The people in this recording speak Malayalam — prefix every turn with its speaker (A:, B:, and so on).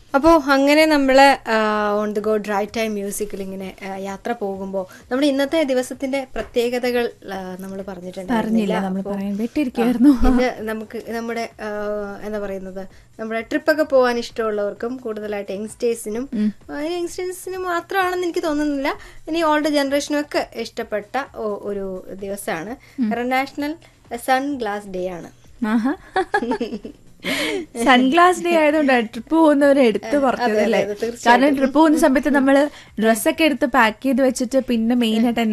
A: അപ്പോൾ അങ്ങനെ നമ്മൾ on the go drive time മ്യൂസിക്കിൽ ഇങ്ങനെ ആ, യാത്ര പോകുമ്പോൾ നമ്മുടെ ഇന്നത്തെ ദിവസത്തിന്റെ പ്രത്യേകതകൾ നമ്മൾ
B: പറഞ്ഞില്ല നമ്മൾ പറയാൻ വിട്ടിരിക്കുവായിരുന്നു
A: ഇന്ന് നമുക്ക് നമ്മുടെ ആ, എന്താ പറയുന്നത് നമ്മുടെ ട്രിപ്പൊക്കെ പോകാൻ ഇഷ്ടമുള്ളവർക്കും കൂടുതലായിട്ട് യങ്സ്റ്റേഴ്സിനും യങ്സ്റ്റേഴ്സിന് മാത്രമാണെന്ന് എനിക്ക് തോന്നുന്നില്ല ഇനി ഓൾഡ് ജനറേഷനും ഒക്കെ ഇഷ്ടപ്പെട്ട ഒ- ഒരു ദിവസമാണ് ഇന്റർനാഷണൽ സൺ ഗ്ലാസ് ഡേ ആണ്
B: സൺഗ്ലാസ് ഡേ ആയതുകൊണ്ട് ട്രിപ്പ് പോകുന്നവരെ എടുത്തു പറഞ്ഞതല്ലേ
A: അതെ, തീർച്ചയായിട്ടും.
B: കാരണം ട്രിപ്പ് പോകുന്ന സമയത്ത് നമ്മള് ഡ്രസ്സൊക്കെ എടുത്ത് പാക്ക് ചെയ്ത് വെച്ചിട്ട് പിന്നെ മെയിൻ ആയിട്ട്